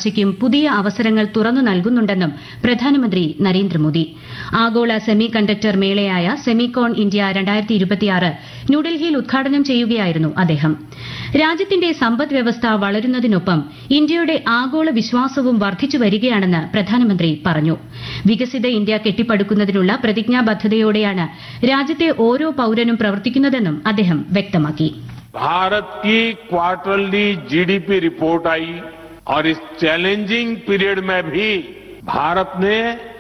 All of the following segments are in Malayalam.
വളർച്ചയ്ക്കും പുതിയ അവസരങ്ങൾ തുറന്നു നൽകുന്നുണ്ടെന്നും പ്രധാനമന്ത്രി നരേന്ദ്രമോദി ആഗോള സെമി കണ്ടക്ടർ മേളയായ സെമികോൺ ഇന്ത്യ ന്യൂഡൽഹിയിൽ ഉദ്ഘാടനം ചെയ്യുകയായിരുന്നു അദ്ദേഹം രാജ്യത്തിന്റെ സമ്പദ് വ്യവസ്ഥ വളരുന്നതിനൊപ്പം ഇന്ത്യയുടെ ആഗോള വിശ്വാസവും വർദ്ധിച്ചു വരികയാണെന്ന് പ്രധാനമന്ത്രി പറഞ്ഞു വികസിത ഇന്ത്യ കെട്ടിപ്പടുക്കുന്നതിനുള്ള പ്രതിജ്ഞാബദ്ധതയോടെയാണ് രാജ്യത്തെ ഓരോ പൌരനും പ്രവർത്തിക്കുന്നതെന്നും അദ്ദേഹം വ്യക്തമാക്കി भारत की क्वार्टरली जीडीपी रिपोर्ट आई और इस चैलेंजिंग पीरियड में भी भारत ने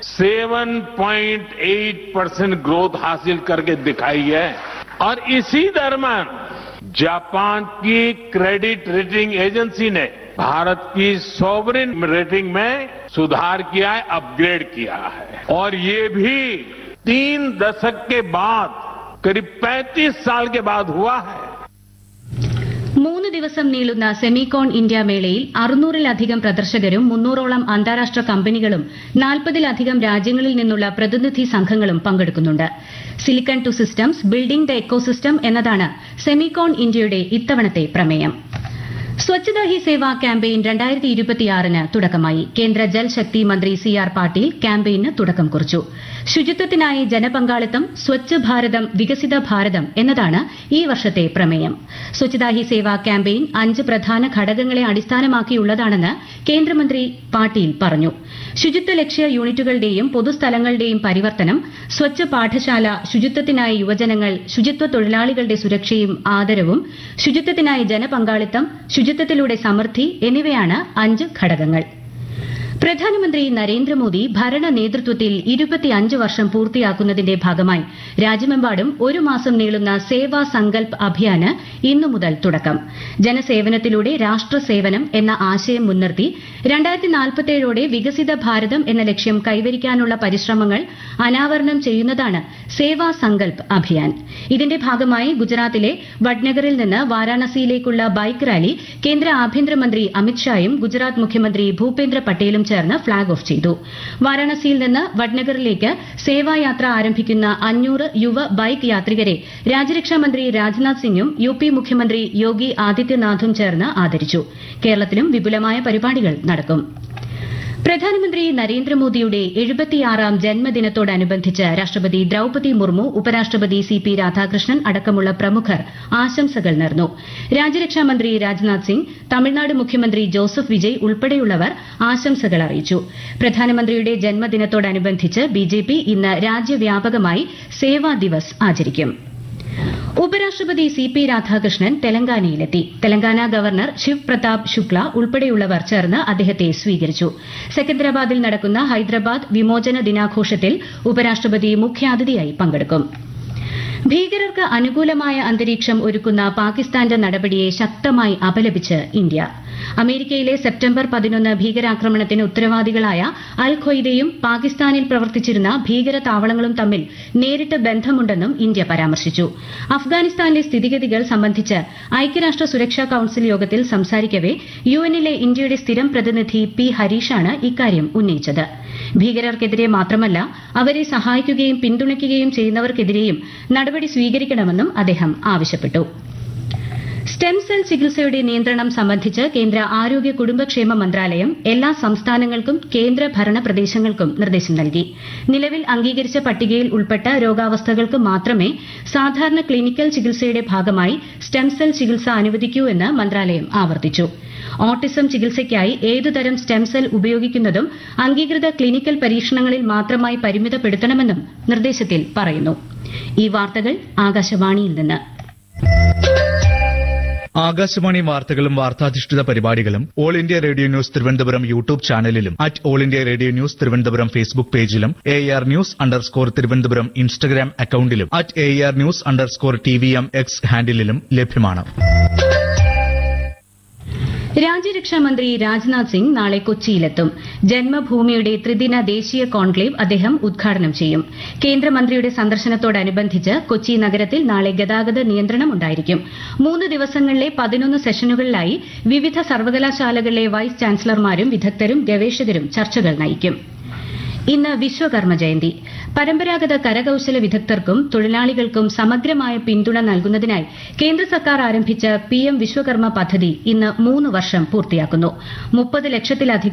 7.8 परसेंट ग्रोथ हासिल करके दिखाई है और इसी दरम्यान जापान की क्रेडिट रेटिंग एजेंसी ने भारत की सॉवरिन रेटिंग में सुधार किया है अपग्रेड किया है और ये भी तीन दशक के बाद करीब 35 साल के बाद हुआ है മൂന്ന് ദിവസം നീളുന്ന സെമികോൺ ഇന്ത്യ മേളയിൽ അറുന്നൂറിലധികം പ്രദർശകരും മുന്നൂറോളം അന്താരാഷ്ട്ര കമ്പനികളും നാൽപ്പതിലധികം രാജ്യങ്ങളിൽ നിന്നുള്ള പ്രതിനിധി സംഘങ്ങളും പങ്കെടുക്കുന്നുണ്ട് silicon to systems building the ecosystem എന്നതാണ് സെമികോൺ ഇന്ത്യയുടെ ഇത്തവണത്തെ പ്രമേയം സ്വച്ഛതാ ഹി സേവ ക്യാമ്പയിൻ രണ്ടായിരത്തി ഇരുപത്തിയാറിന് തുടക്കമായി കേന്ദ്ര ജൽശക്തി മന്ത്രി സി ആർ പാട്ടീൽ ക്യാമ്പയിന് തുടക്കം കുറിച്ചു ശുചിത്വത്തിനായി ജനപങ്കാളിത്തം സ്വച്ഛ് ഭാരതം വികസിത ഭാരതം എന്നതാണ് ഈ വർഷത്തെ പ്രമേയം സ്വച്ഛതാ ഹി സേവ ക്യാമ്പയിൻ അഞ്ച് പ്രധാന ഘടകങ്ങളെ അടിസ്ഥാനമാക്കിയുള്ളതാണെന്ന് കേന്ദ്രമന്ത്രി പാട്ടീൽ പറഞ്ഞു ശുചിത്വ ലക്ഷ്യ യൂണിറ്റുകളുടെയും പൊതുസ്ഥലങ്ങളുടെയും പരിവർത്തനം സ്വച്ഛ് പാഠശാല ശുചിത്വത്തിനായി യുവജനങ്ങൾ ശുചിത്വ തൊഴിലാളികളുടെ സുരക്ഷയും ആദരവും ശുചിത്വത്തിനായി ജനപങ്കാളിത്തം ശുചിത്വത്തിലൂടെ സമൃദ്ധി എന്നിവയാണ് അഞ്ച് ഘടകങ്ങൾ പ്രധാനമന്ത്രി നരേന്ദ്രമോദി ഭരണ നേതൃത്വത്തിൽ ഇരുപത്തിയഞ്ച് വർഷം പൂർത്തിയാക്കുന്നതിന്റെ ഭാഗമായി രാജ്യമെമ്പാടും ഒരു മാസം നീളുന്ന സേവാ സങ്കൽപ് അഭിയാന് ഇന്നു മുതൽ തുടക്കം ജനസേവനത്തിലൂടെ രാഷ്ട്ര സേവനം എന്ന ആശയം മുൻനിർത്തി രണ്ടായിരത്തി നാൽപ്പത്തേഴോടെ വികസിത ഭാരതം എന്ന ലക്ഷ്യം കൈവരിക്കാനുള്ള പരിശ്രമങ്ങൾ അനാവരണം ചെയ്യുന്നതാണ് സേവാ സങ്കൽപ് അഭിയാൻ ഇതിന്റെ ഭാഗമായി ഗുജറാത്തിലെ വഡ്നഗറിൽ നിന്ന് വാരാണസിയിലേക്കുള്ള ബൈക്ക് റാലി കേന്ദ്ര ആഭ്യന്തരമന്ത്രി അമിത്ഷായും ഗുജറാത്ത് മുഖ്യമന്ത്രി ഭൂപേന്ദ്ര പട്ടേലും ചേർന്ന് ഫ്ളാഗ് ഓഫ് ചെയ്തു വാരാണസിയിൽ നിന്ന് വഡ്നഗറിലേക്ക് സേവായാത്ര ആരംഭിക്കുന്ന അഞ്ഞൂറ് യുവ ബൈക്ക് യാത്രികരെ രാജ്യരക്ഷാമന്ത്രി രാജ്നാഥ് സിംഗും യു പി മുഖ്യമന്ത്രി യോഗി ആദിത്യനാഥും ചേർന്ന് ആദരിച്ചു കേരളത്തിലും വിപുലമായ പരിപാടികൾ നടക്കും പ്രധാനമന്ത്രി നരേന്ദ്രമോദിയുടെ എഴുപത്തിയാറാം ജന്മദിനത്തോടനുബന്ധിച്ച് രാഷ്ട്രപതി ദ്രൌപതി മുർമു ഉപരാഷ്ട്രപതി സി പി രാധാകൃഷ്ണൻ അടക്കമുള്ള പ്രമുഖർ ആശംസകൾ നേർന്നു രാജ്യരക്ഷാമന്ത്രി രാജ്നാഥ് സിംഗ് തമിഴ്നാട് മുഖ്യമന്ത്രി ജോസഫ് വിജയ് ഉൾപ്പെടെയുള്ളവർ ആശംസകൾ അറിയിച്ചു പ്രധാനമന്ത്രിയുടെ ജന്മദിനത്തോടനുബന്ധിച്ച് ബിജെപി ഇന്ന് രാജ്യവ്യാപകമായി സേവാ ദിവസ് ആചരിക്കും ഉപരാഷ്ട്രപതി സി പി രാധാകൃഷ്ണൻ തെലങ്കാനയിലെത്തി തെലങ്കാന ഗവർണർ ശിവ് പ്രതാപ് ശുക്ല ഉൾപ്പെടെയുള്ളവർ ചേർന്ന് അദ്ദേഹത്തെ സ്വീകരിച്ചു സെക്കന്ദരാബാദിൽ നടക്കുന്ന ഹൈദരാബാദ് വിമോചന ദിനാഘോഷത്തിൽ ഉപരാഷ്ട്രപതി മുഖ്യാതിഥിയായി പങ്കെടുക്കും ഭീകരർക്ക് അനുകൂലമായ അന്തരീക്ഷം ഒരുക്കുന്ന പാകിസ്ഥാന്റെ നടപടിയെ ശക്തമായി അപലപിച്ച് ഇന്ത്യ അമേരിക്കയിലെ സെപ്റ്റംബർ പതിനൊന്ന് ഭീകരാക്രമണത്തിന് ഉത്തരവാദികളായ അൽ ഖ്വയ്ദയും പാകിസ്ഥാനിൽ പ്രവർത്തിച്ചിരുന്ന ഭീകര താവളങ്ങളും തമ്മിൽ നേരിട്ട് ബന്ധമുണ്ടെന്നും ഇന്ത്യ പരാമർശിച്ചു അഫ്ഗാനിസ്ഥാനിലെ സ്ഥിതിഗതികൾ സംബന്ധിച്ച് ഐക്യരാഷ്ട്ര സുരക്ഷാ കൌൺസിൽ യോഗത്തിൽ സംസാരിക്കവെ യുഎന്നിലെ ഇന്ത്യയുടെ സ്ഥിരം പ്രതിനിധി പി ഹരീഷാണ് ഇക്കാര്യം ഉന്നയിച്ചത് ഭീകരർക്കെതിരെ മാത്രമല്ല അവരെ സഹായിക്കുകയും പിന്തുണയ്ക്കുകയും ചെയ്യുന്നവർക്കെതിരെയും നടപടി സ്വീകരിക്കണമെന്നും അദ്ദേഹം ആവശ്യപ്പെട്ടു സ്റ്റെം സെൽ ചികിത്സയുടെ നിയന്ത്രണം സംബന്ധിച്ച് കേന്ദ്ര ആരോഗ്യ കുടുംബക്ഷേമ മന്ത്രാലയം എല്ലാ സംസ്ഥാനങ്ങൾക്കും കേന്ദ്ര ഭരണ പ്രദേശങ്ങൾക്കും നിർദ്ദേശം നൽകി നിലവിൽ അംഗീകരിച്ച പട്ടികയിൽ ഉൾപ്പെട്ട രോഗാവസ്ഥകൾക്ക് മാത്രമേ സാധാരണ ക്ലിനിക്കൽ ചികിത്സയുടെ ഭാഗമായി സ്റ്റെം സെൽ ചികിത്സ അനുവദിക്കൂ എന്ന് മന്ത്രാലയം ആവർത്തിച്ചു ഓട്ടിസം ചികിത്സയ്ക്കായി ഏതുതരം സ്റ്റെം സെൽ ഉപയോഗിക്കുന്നതും അംഗീകൃത ക്ലിനിക്കൽ പരീക്ഷണങ്ങളിൽ മാത്രമായി പരിമിതപ്പെടുത്തണമെന്നും നിർദ്ദേശത്തിൽ പറയുന്നു ഈ വാർത്തകൾ ആകാശവാണിയിൽ നിന്ന് ആകാശവാണി വാർത്തകളും വാർത്താധിഷ്ഠിത പരിപാടികളും all India radio news Thiruvananthapuram YouTube ചാനലിലും at all India radio news Thiruvananthapuram Facebook പേജിലും A R news underscore Thiruvananthapuram Instagram അക്കൌണ്ടിലും at A R news underscore T V M X ഹാൻഡിലും ലഭ്യമാണ് രാജ്യരക്ഷാമന്ത്രി രാജ്നാഥ് സിംഗ് നാളെ കൊച്ചിയിലെത്തും ജന്മഭൂമിയുടെ ത്രിദിന ദേശീയ കോൺക്ലേവ് അദ്ദേഹം ഉദ്ഘാടനം ചെയ്യും കേന്ദ്രമന്ത്രിയുടെ സന്ദർശനത്തോടനുബന്ധിച്ച് കൊച്ചി നഗരത്തിൽ നാളെ ഗതാഗത നിയന്ത്രണം ഉണ്ടായിരിക്കും മൂന്ന് ദിവസങ്ങളിലെ പതിനൊന്ന് സെഷനുകളിലായി വിവിധ സർവകലാശാലകളിലെ വൈസ് ചാൻസലർമാരും വിദഗ്ധരും ഗവേഷകരും ചർച്ചകൾ നയിക്കും ഇന്ന് വിശ്വകർമ്മ ജയന്തി പരമ്പരാഗത കരകൌശല വിദഗ്ധർക്കും തൊഴിലാളികൾക്കും സമഗ്രമായ പിന്തുണ നൽകുന്നതിനായി കേന്ദ്ര സർക്കാർ ആരംഭിച്ച പിഎം വിശ്വകർമ്മ പദ്ധതി ഇന്ന് മൂന്ന് വർഷം പൂർത്തിയാക്കുന്നു മുപ്പത് ലക്ഷത്തിലധികം